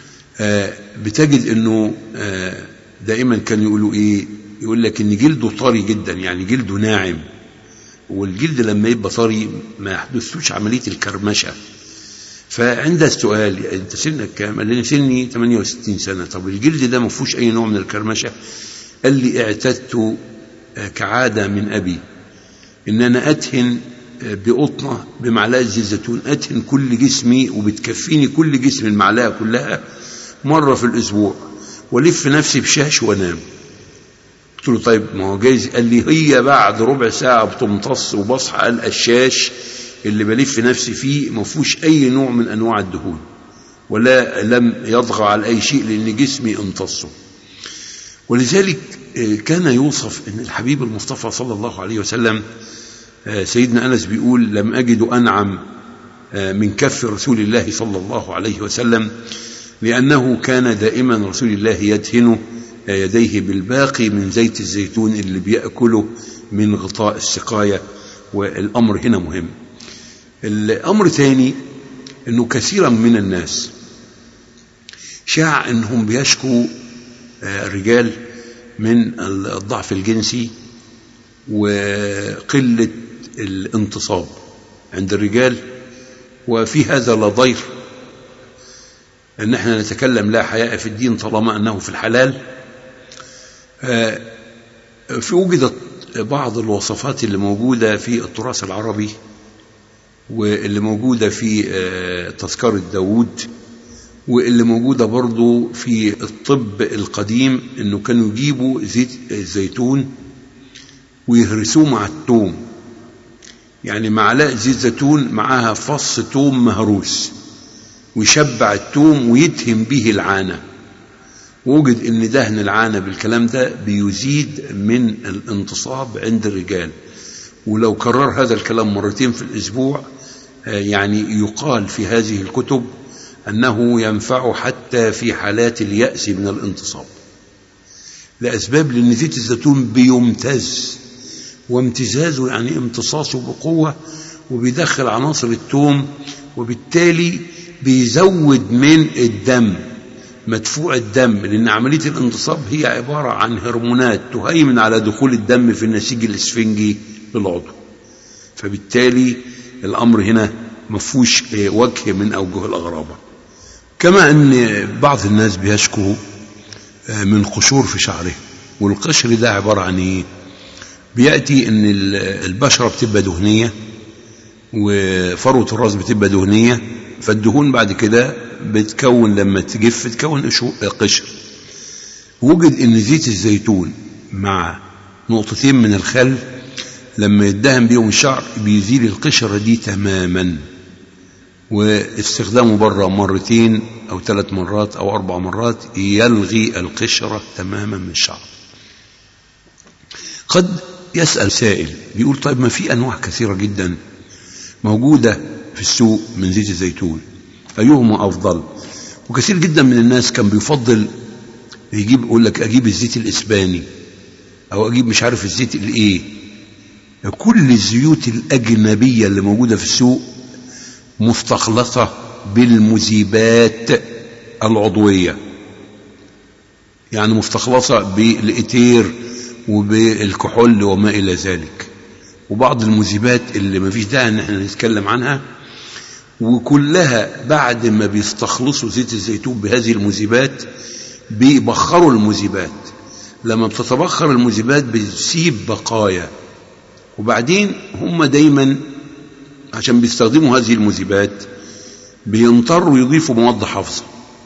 بتجد انه دائما كانوا يقولوا ايه يقول لك ان جلده طري جدا يعني جلده ناعم والجلد لما يبقى طري ما يحدثوش عمليه الكرمشه فعند السؤال انت سنك كام؟ قال لي سني 68 سنه طب الجلد ده ما فيهوش اي نوع من الكرمشه؟ قال لي اعتدت كعاده من ابي ان انا ادهن بقطنه بمعلقه زيت زيتون ادهن كل جسمي وبتكفيني كل جسم المعلقه كلها مره في الاسبوع والف نفسي بشاش وانام قلت له طيب ما هو جايز قال لي هي بعد ربع ساعه بتمتص وبصحى قال الشاش اللي بلف نفسي فيه ما فيهوش اي نوع من انواع الدهون ولا لم يطغى على اي شيء لان جسمي امتصه ولذلك كان يوصف ان الحبيب المصطفى صلى الله عليه وسلم سيدنا انس بيقول لم اجد انعم من كف رسول الله صلى الله عليه وسلم لانه كان دائما رسول الله يدهن يديه بالباقي من زيت الزيتون اللي بياكله من غطاء السقايه والامر هنا مهم الامر ثاني انه كثيرا من الناس شاع انهم بيشكوا الرجال من الضعف الجنسي وقله الانتصاب عند الرجال وفي هذا لا ضير ان احنا نتكلم لا حياء في الدين طالما انه في الحلال في وجدت بعض الوصفات اللي موجوده في التراث العربي واللي موجودة في تذكرة داود واللي موجودة برضو في الطب القديم انه كانوا يجيبوا زيت الزيتون ويهرسوه مع التوم يعني معلقة زيت زيتون معاها فص توم مهروس ويشبع التوم ويدهن به العانة وجد ان دهن العانة بالكلام ده بيزيد من الانتصاب عند الرجال ولو كرر هذا الكلام مرتين في الاسبوع يعني يقال في هذه الكتب انه ينفع حتى في حالات الياس من الانتصاب لاسباب لان زيت الزيتون بيمتز وامتزازه يعني امتصاصه بقوه وبيدخل عناصر التوم وبالتالي بيزود من الدم مدفوع الدم لان عمليه الانتصاب هي عباره عن هرمونات تهيمن على دخول الدم في النسيج الاسفنجي للعضو فبالتالي الامر هنا ما فيهوش وجه من اوجه الاغرابه كما أن بعض الناس بيشكوا من قشور في شعره والقشر ده عبارة عن إيه بيأتي أن البشرة بتبقى دهنية وفروة الراس بتبقى دهنية فالدهون بعد كده بتكون لما تجف تكون قشر وجد ان زيت الزيتون مع نقطتين من الخل لما يدهن بيهم الشعر بيزيل القشرة دي تماما واستخدامه بره مرتين او ثلاث مرات او اربع مرات يلغي القشرة تماما من الشعر قد يسأل سائل بيقول طيب ما في انواع كثيرة جدا موجودة في السوق من زيت الزيتون أيهما أفضل وكثير جدا من الناس كان بيفضل يجيب يقول لك أجيب الزيت الإسباني أو أجيب مش عارف الزيت الإيه كل الزيوت الأجنبية اللي موجودة في السوق مستخلصة بالمذيبات العضوية يعني مستخلصة بالإتير وبالكحول وما إلى ذلك وبعض المذيبات اللي ما فيش داعي ان احنا نتكلم عنها وكلها بعد ما بيستخلصوا زيت الزيتون بهذه المذيبات بيبخروا المذيبات لما بتتبخر المذيبات بتسيب بقايا وبعدين هم دايما عشان بيستخدموا هذه المذيبات بيضطروا يضيفوا مواد حافظه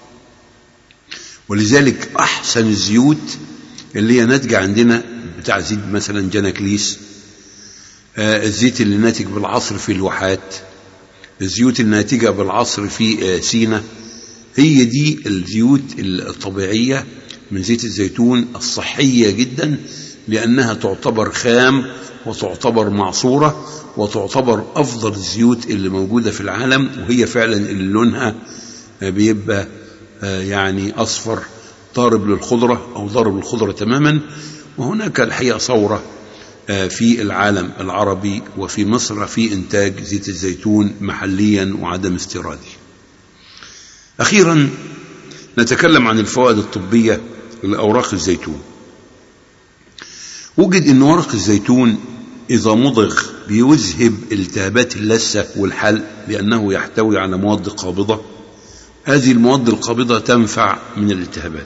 ولذلك احسن الزيوت اللي هي ناتجه عندنا بتاع زيت مثلا جناكليس آه الزيت اللي ناتج بالعصر في الواحات الزيوت الناتجة بالعصر في آه سينا هي دي الزيوت الطبيعية من زيت الزيتون الصحية جدا لأنها تعتبر خام وتعتبر معصورة وتعتبر أفضل الزيوت اللي موجودة في العالم وهي فعلا اللي لونها آه بيبقى يعني أصفر ضارب للخضرة أو ضارب للخضرة تماما وهناك الحقيقة ثورة في العالم العربي وفي مصر في إنتاج زيت الزيتون محليا وعدم استيرادي أخيرا نتكلم عن الفوائد الطبية لأوراق الزيتون وجد أن ورق الزيتون إذا مضغ بيذهب التهابات اللثة والحلق لأنه يحتوي على مواد قابضة هذه المواد القابضة تنفع من الالتهابات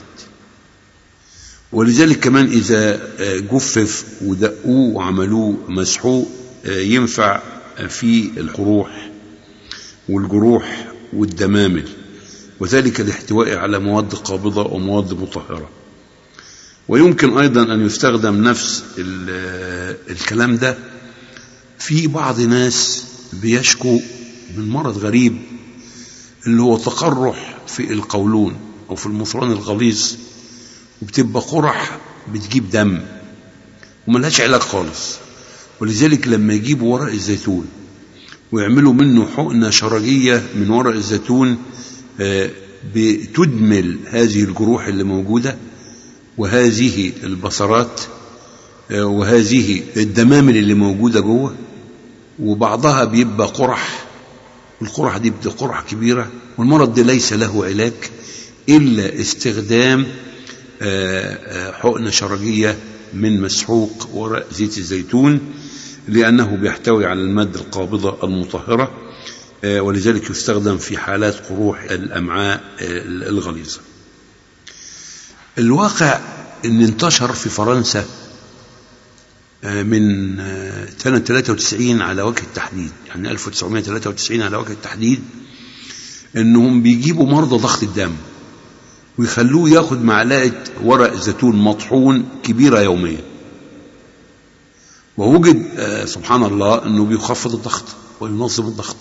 ولذلك كمان إذا جفف ودقوه وعملوه مسحوق ينفع في القروح والجروح والدمامل وذلك لاحتوائه على مواد قابضة ومواد مطهرة ويمكن أيضا أن يستخدم نفس الكلام ده في بعض ناس بيشكو من مرض غريب اللي هو تقرح في القولون أو في المصران الغليظ وبتبقى قرح بتجيب دم وملهاش علاج خالص ولذلك لما يجيبوا ورق الزيتون ويعملوا منه حقنة شرجية من ورق الزيتون بتدمل هذه الجروح اللي موجودة وهذه البصرات وهذه الدمامل اللي موجودة جوه وبعضها بيبقى قرح والقرح دي بتبقى قرح كبيرة والمرض ده ليس له علاج إلا استخدام حقنة شرجية من مسحوق ورق زيت الزيتون لأنه بيحتوي على المادة القابضة المطهرة ولذلك يستخدم في حالات قروح الأمعاء الغليظة الواقع أن انتشر في فرنسا من سنة 93 على وجه التحديد يعني 1993 على وجه التحديد أنهم بيجيبوا مرضى ضغط الدم ويخلوه ياخد معلقة ورق زيتون مطحون كبيرة يوميا ووجد آه سبحان الله أنه بيخفض الضغط وينظم الضغط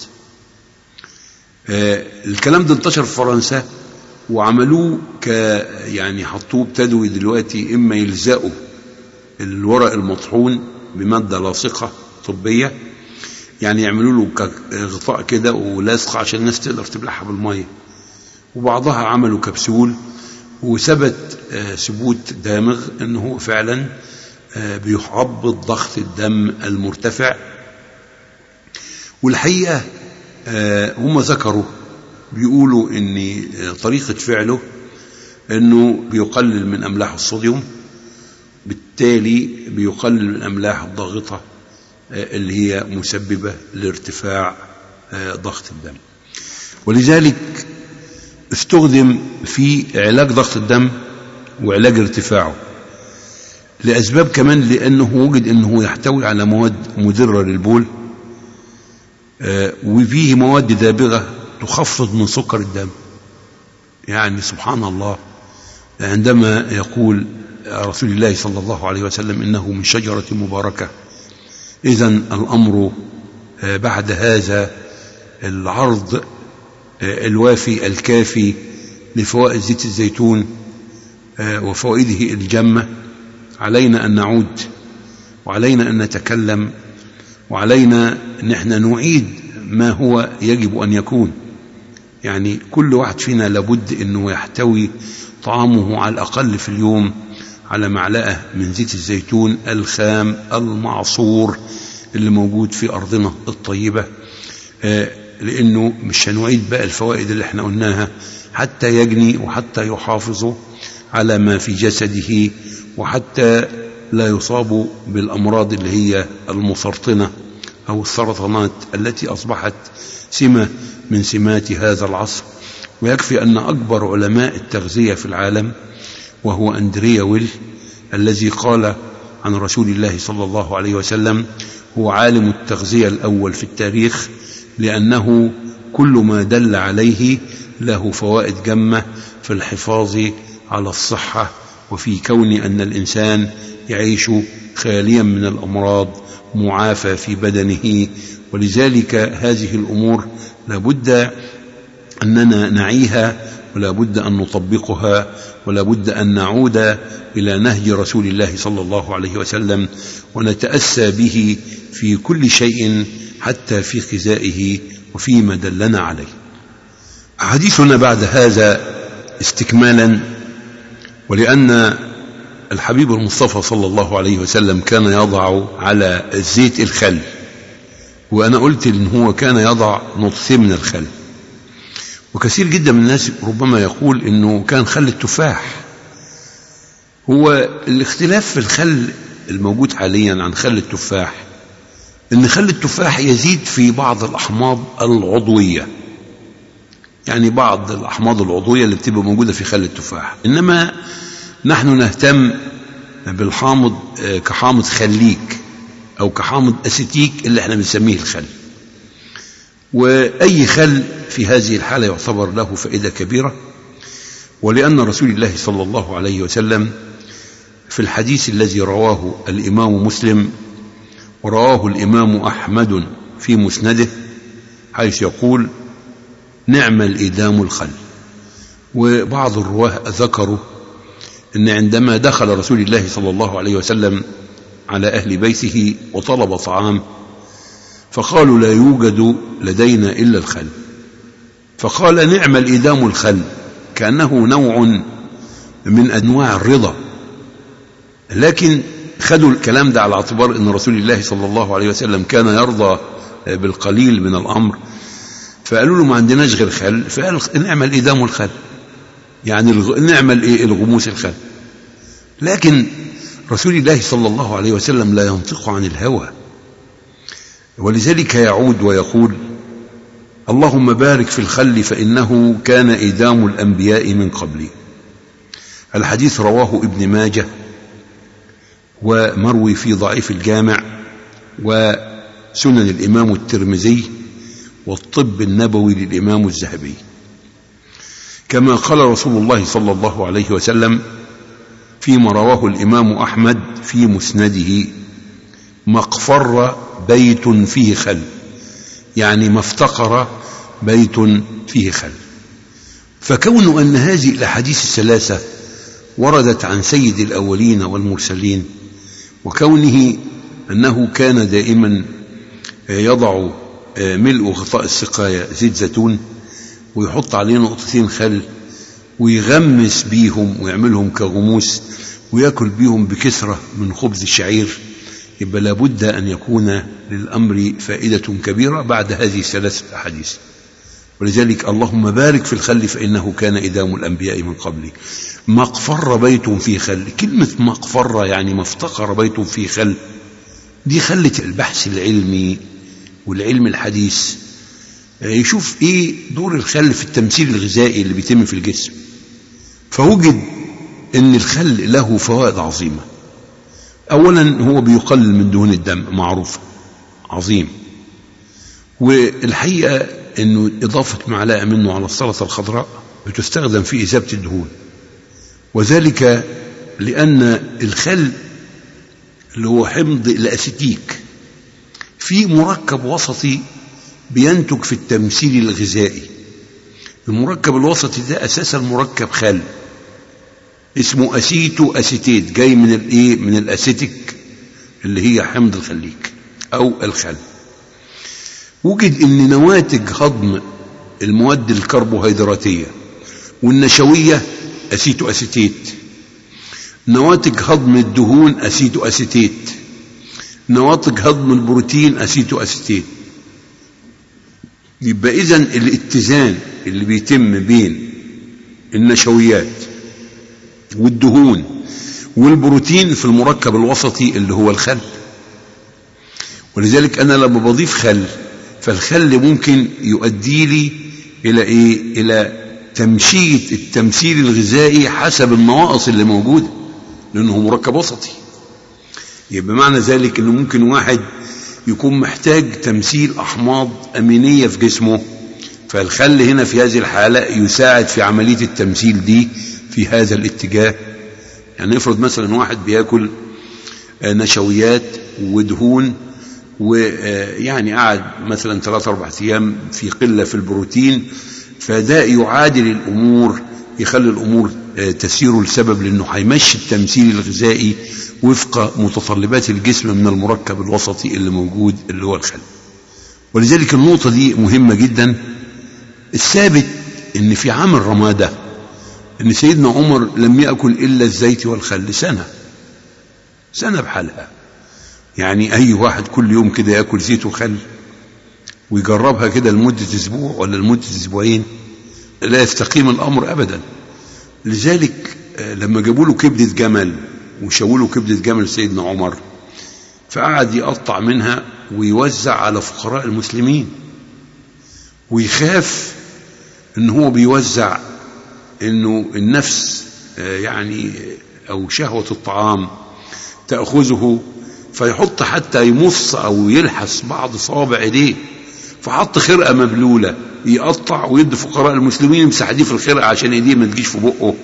آه الكلام ده انتشر في فرنسا وعملوه ك يعني حطوه ابتدوا دلوقتي اما يلزقوا الورق المطحون بماده لاصقه طبيه يعني يعملوا له غطاء كده ولاصقه عشان الناس تقدر تبلعها بالميه وبعضها عملوا كبسول وثبت ثبوت دامغ انه فعلا بيحبط ضغط الدم المرتفع والحقيقه هم ذكروا بيقولوا ان طريقه فعله انه بيقلل من املاح الصوديوم بالتالي بيقلل من الاملاح الضاغطه اللي هي مسببه لارتفاع ضغط الدم ولذلك استخدم في علاج ضغط الدم وعلاج ارتفاعه لأسباب كمان لأنه وجد أنه يحتوي على مواد مضرة للبول آه، وفيه مواد دابغة تخفض من سكر الدم يعني سبحان الله عندما يقول رسول الله صلى الله عليه وسلم إنه من شجرة مباركة إذا الأمر آه، بعد هذا العرض آه، الوافي الكافي لفوائد زيت الزيتون آه، وفوائده الجمة علينا أن نعود وعلينا أن نتكلم وعلينا أن احنا نعيد ما هو يجب أن يكون يعني كل واحد فينا لابد أنه يحتوي طعامه على الأقل في اليوم على معلقة من زيت الزيتون الخام المعصور اللي موجود في أرضنا الطيبة آه، لأنه مش هنعيد بقى الفوائد اللي احنا قلناها حتى يجني وحتى يحافظ على ما في جسده وحتى لا يصاب بالأمراض اللي هي المسرطنة أو السرطانات التي أصبحت سمة من سمات هذا العصر ويكفي أن أكبر علماء التغذية في العالم وهو أندريا ويل الذي قال عن رسول الله صلى الله عليه وسلم هو عالم التغذية الأول في التاريخ لأنه كل ما دل عليه له فوائد جمة في الحفاظ على الصحة وفي كون أن الإنسان يعيش خاليا من الأمراض معافى في بدنه ولذلك هذه الأمور لابد أننا نعيها ولا بد أن نطبقها ولا بد أن نعود إلى نهج رسول الله صلى الله عليه وسلم ونتأسى به في كل شيء حتى في غذائه وفيما دلنا عليه حديثنا بعد هذا استكمالا ولأن الحبيب المصطفى صلى الله عليه وسلم كان يضع على الزيت الخل وأنا قلت إن هو كان يضع نطفين من الخل وكثير جدا من الناس ربما يقول إنه كان خل التفاح هو الاختلاف في الخل الموجود حاليا عن خل التفاح ان خل التفاح يزيد في بعض الاحماض العضويه يعني بعض الاحماض العضويه اللي بتبقى موجوده في خل التفاح انما نحن نهتم بالحامض آه، كحامض خليك او كحامض اسيتيك اللي احنا بنسميه الخل واي خل في هذه الحاله يعتبر له فائده كبيره ولان رسول الله صلى الله عليه وسلم في الحديث الذي رواه الامام مسلم ورواه الامام احمد في مسنده حيث يقول نعم الادام الخل وبعض الرواه ذكروا ان عندما دخل رسول الله صلى الله عليه وسلم على اهل بيته وطلب طعام فقالوا لا يوجد لدينا الا الخل فقال نعم الادام الخل كانه نوع من انواع الرضا لكن خدوا الكلام ده على اعتبار ان رسول الله صلى الله عليه وسلم كان يرضى بالقليل من الامر فقالوا له ما عندناش غير خل فقال نعم الادام الخل يعني الغ- نعم الايه الغموس الخل لكن رسول الله صلى الله عليه وسلم لا ينطق عن الهوى ولذلك يعود ويقول اللهم بارك في الخل فإنه كان إدام الأنبياء من قبلي الحديث رواه ابن ماجه ومروي في ضعيف الجامع وسنن الإمام الترمذي والطب النبوي للإمام الذهبي كما قال رسول الله صلى الله عليه وسلم فيما رواه الإمام أحمد في مسنده مقفر بيت فيه خل يعني ما افتقر بيت فيه خل فكون أن هذه الأحاديث الثلاثة وردت عن سيد الأولين والمرسلين وكونه أنه كان دائما يضع ملء غطاء السقاية زيت زيتون ويحط عليه نقطتين خل ويغمس بيهم ويعملهم كغموس ويأكل بيهم بكثرة من خبز الشعير يبقى لابد أن يكون للأمر فائدة كبيرة بعد هذه الثلاثة أحاديث ولذلك اللهم بارك في الخل فإنه كان إدام الأنبياء من قبلي مقفر بيت في خل كلمة مقفر يعني ما افتقر بيت في خل دي خلت البحث العلمي والعلم الحديث يشوف ايه دور الخل في التمثيل الغذائي اللي بيتم في الجسم فوجد ان الخل له فوائد عظيمه اولا هو بيقلل من دهون الدم معروف عظيم والحقيقه انه اضافه معلقه منه على السلطه الخضراء بتستخدم في اذابه الدهون وذلك لان الخل اللي هو حمض الاسيتيك في مركب وسطي بينتج في التمثيل الغذائي المركب الوسطي ده اساسا مركب خل اسمه اسيتو اسيتيت جاي من الايه من الاسيتيك اللي هي حمض الخليك او الخل وجد ان نواتج هضم المواد الكربوهيدراتيه والنشويه اسيتو اسيتيت نواتج هضم الدهون اسيتو اسيتيت نواتج هضم البروتين اسيتو اسيتيت يبقى اذا الاتزان اللي بيتم بين النشويات والدهون والبروتين في المركب الوسطي اللي هو الخل ولذلك انا لما بضيف خل فالخل ممكن يؤدي لي الى ايه الى تمشيه التمثيل الغذائي حسب النواقص اللي موجوده لانه مركب وسطي يبقى معنى ذلك انه ممكن واحد يكون محتاج تمثيل احماض امينيه في جسمه فالخل هنا في هذه الحاله يساعد في عمليه التمثيل دي في هذا الاتجاه يعني افرض مثلا واحد بياكل نشويات ودهون ويعني قعد مثلا ثلاثة أربعة أيام في قلة في البروتين فده يعادل الأمور يخلي الأمور تسير لسبب لأنه هيمشي التمثيل الغذائي وفق متطلبات الجسم من المركب الوسطي اللي موجود اللي هو الخل ولذلك النقطة دي مهمة جدا الثابت ان في عام الرمادة ان سيدنا عمر لم يأكل إلا الزيت والخل سنة سنة بحالها يعني أي واحد كل يوم كده يأكل زيت وخل ويجربها كده لمدة أسبوع ولا لمدة أسبوعين لا يستقيم الأمر أبدا لذلك لما جابوا له كبدة جمل وشاوا له كبدة جمل سيدنا عمر فقعد يقطع منها ويوزع على فقراء المسلمين ويخاف ان هو بيوزع انه النفس يعني او شهوة الطعام تأخذه فيحط حتى يمص او يلحس بعض صوابع ايديه فحط خرقة مبلولة يقطع ويدي فقراء المسلمين يمسح دي في الخرقة عشان ايديه ما تجيش في بقه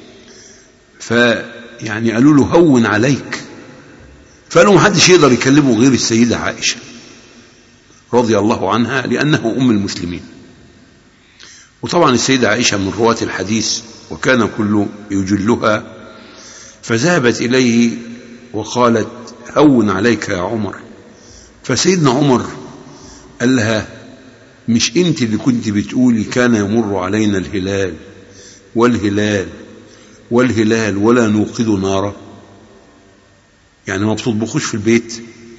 فيعني قالوا له هون عليك فقالوا محدش يقدر يكلمه غير السيدة عائشة رضي الله عنها لأنه أم المسلمين وطبعا السيدة عائشة من رواة الحديث وكان كل يجلها فذهبت إليه وقالت هون عليك يا عمر فسيدنا عمر قال لها مش انت اللي كنت بتقولي كان يمر علينا الهلال والهلال والهلال ولا نوقد نارا يعني ما بتطبخوش في البيت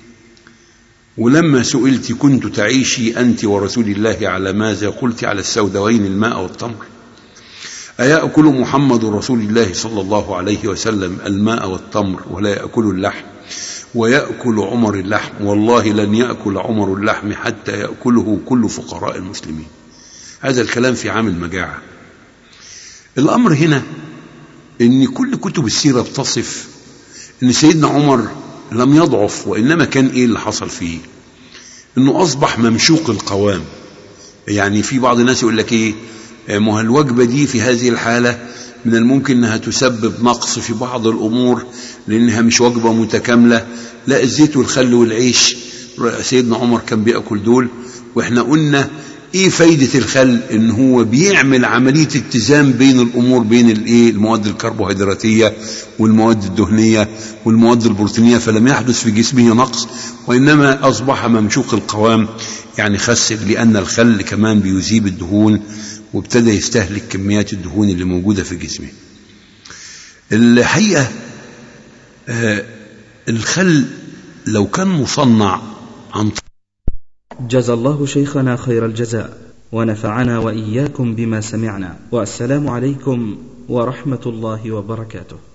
ولما سئلت كنت تعيشي أنت ورسول الله على ماذا قلت على السودوين الماء والتمر أيأكل محمد رسول الله صلى الله عليه وسلم الماء والتمر ولا يأكل اللحم ويأكل عمر اللحم والله لن يأكل عمر اللحم حتى يأكله كل فقراء المسلمين هذا الكلام في عام المجاعة الأمر هنا ان كل كتب السيرة بتصف ان سيدنا عمر لم يضعف وانما كان ايه اللي حصل فيه انه اصبح ممشوق القوام يعني في بعض الناس يقول لك ايه ما الوجبة دي في هذه الحالة من الممكن انها تسبب نقص في بعض الامور لانها مش وجبة متكاملة لا الزيت والخل والعيش سيدنا عمر كان بياكل دول واحنا قلنا ايه فايدة الخل ان هو بيعمل عملية اتزان بين الامور بين الايه المواد الكربوهيدراتية والمواد الدهنية والمواد البروتينية فلم يحدث في جسمه نقص وانما اصبح ممشوق القوام يعني خسر لان الخل كمان بيذيب الدهون وابتدى يستهلك كميات الدهون اللي موجودة في جسمه الحقيقة آه الخل لو كان مصنع عن جزى الله شيخنا خير الجزاء ونفعنا وإياكم بما سمعنا والسلام عليكم ورحمة الله وبركاته